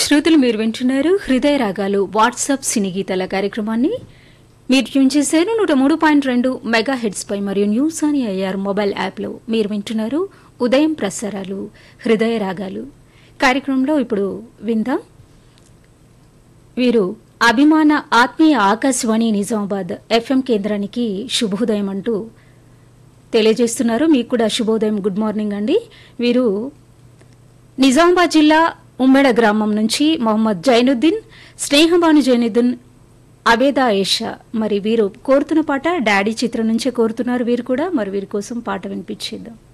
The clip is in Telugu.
శ్రోతలు మీరు వింటున్నారు హృదయ రాగాలు వాట్సాప్ సినీ గీతాల కార్యక్రమాన్ని మీరు ట్యూన్ చేశారు నూట మూడు పాయింట్ రెండు మెగా హెడ్స్ పై మరియు న్యూస్ అని ఐఆర్ మొబైల్ యాప్లో మీరు వింటున్నారు ఉదయం ప్రసారాలు హృదయ రాగాలు కార్యక్రమంలో ఇప్పుడు విందాం వీరు అభిమాన ఆత్మీయ ఆకాశవాణి నిజామాబాద్ ఎఫ్ఎం కేంద్రానికి శుభోదయం అంటూ తెలియజేస్తున్నారు మీకు కూడా శుభోదయం గుడ్ మార్నింగ్ అండి వీరు నిజామాబాద్ జిల్లా ఉమ్మెడ గ్రామం నుంచి మొహమ్మద్ జైనుద్దీన్ స్నేహబాను జైనుద్దీన్ అబేదా ఏషా మరి వీరు కోరుతున్న పాట డాడీ చిత్రం నుంచే కోరుతున్నారు వీరు కూడా మరి వీరి కోసం పాట వినిపించేద్దాం